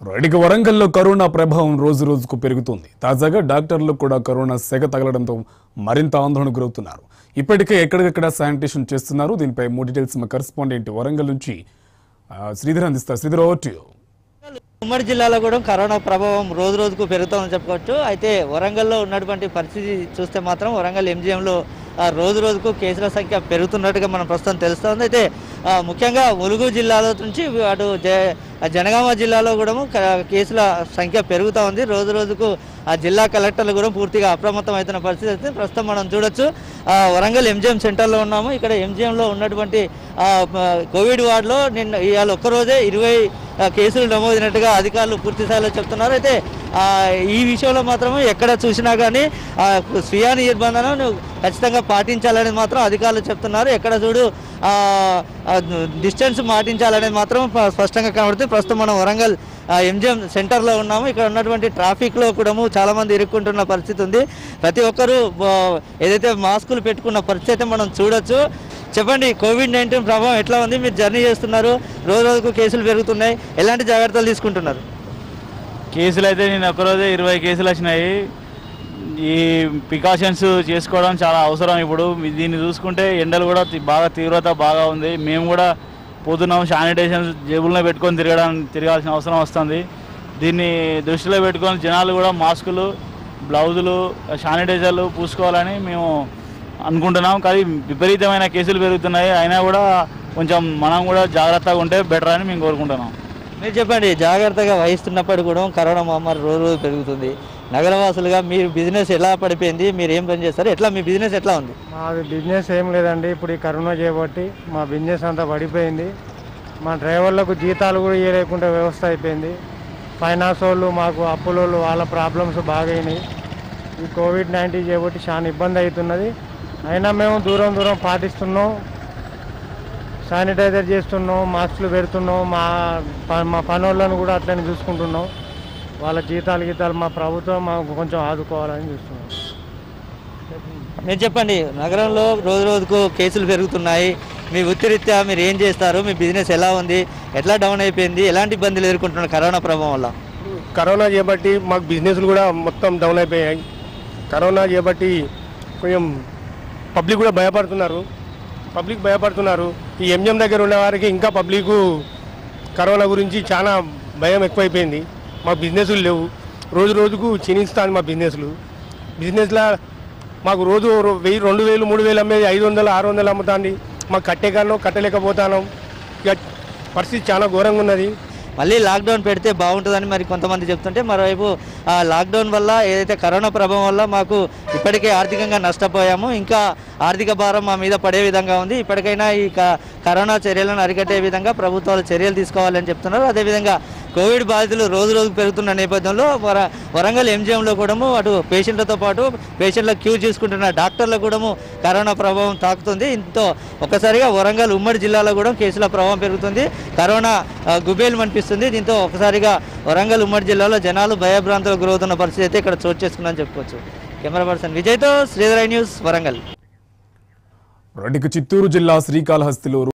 రైడికి వరంగల్లో కరోనా ప్రభావం రోజు రోజుకు పెరుగుతుంది తాజాగా డాక్టర్లు కూడా కరోనా సెగ తగలడంతో మరింత ఆందోళనకు గురవుతున్నారు ఇప్పటికే ఎక్కడికక్కడ శానిటేషన్ చేస్తున్నారు దీనిపై మోర్ డీటెయిల్స్ మా కరెస్పాండెంట్ వరంగల్ నుంచి ఆ, శ్రీధర్ అందిస్తారు శ్రీధర్ ఓవర్ టు యూ. ఉమ్మడి జిల్లాలో కూడా కరోనా ప్రభావం రోజు రోజుకు పెరుగుతోందని చెప్పుకోవచ్చు అయితే వరంగల్లో ఉన్నటువంటి పరిస్థితి చూస్తే మాత్రం వరంగల్ ఎంజిఎంలో రోజు రోజుకు కేసుల సంఖ్య పెరుగుతున్నట్టుగా మనం ప్రస్తుతం తెలుస్తోంది అయితే ఆ, ముఖ్యంగా ములుగు జిల్లాలో నుంచి అటు జ- జనగామ జిల్లాలో కూడా క- కేసుల సంఖ్య పెరుగుతూ ఉంది రోజు రోజుకు ఆ జిల్లా కలెక్టర్లు కూడా పూర్తిగా అప్రమత్తం అవుతున్న పరిస్థితి అయితే ప్రస్తుతం మనం చూడొచ్చు ఆ, వరంగల్ ఎంజిఎం సెంటర్లో ఉన్నాము ఇక్కడ ఎంజిఎంలో ఉన్నటువంటి ఆ, మ- కోవిడ్ వార్డులో నిన్న ఇవాళ ఒక్కరోజే ఇరవై ఆ, కేసులు నమోదైనట్టుగా అధికారులు పూర్తి స్థాయిలో చెప్తున్నారు అయితే ఆ, ఈ విషయంలో మాత్రమే ఎక్కడ చూసినా కానీ ఆ, స్వీయ నిర్బంధనను ఖచ్చితంగా పాటించాలని మాత్రం అధికారులు చెప్తున్నారు ఎక్కడ చూడు ఆ, ఆ, డిస్టెన్స్ పాటించాలనేది మాత్రం ప- స్పష్టంగా కనబడుతుంది ప్రస్తుతం మనం వరంగల్ ఆ, ఎంజిఎం సెంటర్లో ఉన్నాము ఇక్కడ ఉన్నటువంటి ట్రాఫిక్లో కూడా చాలా మంది ఇరుక్కుంటున్న పరిస్థితి ఉంది ప్రతి ఒక్కరూ ఆ, ఏదైతే మాస్కులు పెట్టుకున్న పరిస్థితి అయితే మనం చూడొచ్చు చెప్పండి కోవిడ్ నైన్టీన్ ప్రభావం ఎట్లా ఉంది మీరు జర్నీ చేస్తున్నారు రోజు రోజుకు కేసులు పెరుగుతున్నాయి ఎలాంటి జాగ్రత్తలు తీసుకుంటున్నారు కేసులు అయితే నేను ఒక్కరోజే ఇరవై కేసులు వచ్చినాయి ఈ ప్రికాషన్స్ చేసుకోవడం చాలా అవసరం ఇప్పుడు మీ- దీన్ని చూసుకుంటే ఎండలు కూడా తి- బాగా తీవ్రత బాగా ఉంది మేము కూడా పోతున్నాం శానిటైజేషన్ జేబుల్లో పెట్టుకొని తిరగడం తిరగాల్సిన అవసరం వస్తుంది దీన్ని దృష్టిలో పెట్టుకొని జనాలు కూడా మాస్కులు బ్లౌజులు శానిటైజర్లు పూసుకోవాలని మేము అనుకుంటున్నాం కానీ విపరీతమైన కేసులు పెరుగుతున్నాయి అయినా కూడా కొంచెం మనం కూడా జాగ్రత్తగా ఉంటే బెటర్ అని మేము కోరుకుంటున్నాం మీరు చెప్పండి జాగ్రత్తగా వహిస్తున్నప్పుడు కూడా కరోనా మహమ్మారి రోజు రోజు పెరుగుతుంది నగరవాసులుగా మీరు బిజినెస్ ఎలా పడిపోయింది మీరు ఏం పని చేస్తారు ఎట్లా మీ బిజినెస్ ఎట్లా ఉంది మాది బిజినెస్ ఏం లేదండి ఇప్పుడు ఈ కరోనా చేయబట్టి మా బిజినెస్ అంతా పడిపోయింది మా డ్రైవర్లకు జీతాలు కూడా ఇవ్వలేకుండా వ్యవస్థ అయిపోయింది ఫైనాన్స్ వాళ్ళు మాకు అప్పులోళ్ళు వాళ్ళ ప్రాబ్లమ్స్ బాగా అయినాయి ఈ కోవిడ్ నైన్టీన్ చేయబట్టి చాలా ఇబ్బంది అవుతున్నది అయినా మేము దూరం దూరం పాటిస్తున్నాం శానిటైజర్ చేస్తున్నాం మాస్కులు పెడుతున్నాం మా ప- మా పనులను కూడా అట్లనే చూసుకుంటున్నాం వాళ్ళ జీతాలు గీతాలు మా ప్రభుత్వం మాకు కొంచెం ఆదుకోవాలని చూస్తున్నాం మీరు చెప్పండి నగరంలో రోజు రోజుకు కేసులు పెరుగుతున్నాయి మీ వృత్తిరీత్యా మీరు ఏం చేస్తారు మీ బిజినెస్ ఎలా ఉంది ఎట్లా డౌన్ అయిపోయింది ఎలాంటి ఇబ్బందులు ఎదుర్కొంటున్నారు కరోనా ప్రభావం వల్ల కరోనా చేపట్టి మాకు బిజినెస్లు కూడా మొత్తం డౌన్ అయిపోయాయి కరోనా చేపట్టి కొంచెం పబ్లిక్ కూడా భయపడుతున్నారు పబ్లిక్ భయపడుతున్నారు ఈ ఎంజిఎం దగ్గర ఉన్న వారికి ఇంకా పబ్లిక్ కరోనా గురించి చాలా భయం ఎక్కువైపోయింది మా బిజినెస్లు లేవు రోజు రోజుకు క్షీణిస్తాను మా బిజినెస్లు బిజినెస్లో మాకు రోజు రో- వెయ్యి రెండు వేలు మూడు వేలు అమ్మేది ఐదు వందలు ఆరు వందలు అమ్ముతాంది మాకు కట్టేకానో కట్టలేకపోతాను ఇక పరిస్థితి చాలా ఘోరంగా ఉన్నది మళ్ళీ లాక్డౌన్ పెడితే బాగుంటుందని మరి కొంతమంది చెప్తుంటే మరోవైపు ఆ లాక్డౌన్ వల్ల ఏదైతే కరోనా ప్రభావం వల్ల మాకు ఇప్పటికే ఆర్థికంగా నష్టపోయాము ఇంకా ఆర్థిక భారం మా మీద పడే విధంగా ఉంది ఇప్పటికైనా ఈ క- కరోనా చర్యలను అరికట్టే విధంగా ప్రభుత్వాలు చర్యలు తీసుకోవాలని చెప్తున్నారు అదేవిధంగా కోవిడ్ బాధితులు రోజు రోజు పెరుగుతున్న నేపథ్యంలో వర వరంగల్ ఎంజిఎంలో కూడా అటు పేషెంట్లతో పాటు పేషెంట్ల క్యూ చూసుకుంటున్న డాక్టర్లకు కూడా కరోనా ప్రభావం తాకుతుంది ఇంతో ఒక్కసారిగా వరంగల్ ఉమ్మడి జిల్లాలో కూడా కేసుల ప్రభావం పెరుగుతుంది కరోనా ఆ, గుబేలు అనిపిస్తుంది దీంతో ఒకసారిగా వరంగల్ ఉమ్మడి జిల్లాలో జనాలు భయభ్రాంతులకు గురవుతున్న పరిస్థితి అయితే ఇక్కడ చోటు చేసుకుందని చెప్పుకోవచ్చు కెమెరా పర్సన్ విజయ్తో శ్రీధరై న్యూస్ వరంగల్ రైడికి చిత్తూరు జిల్లా శ్రీకాళహస్తిలో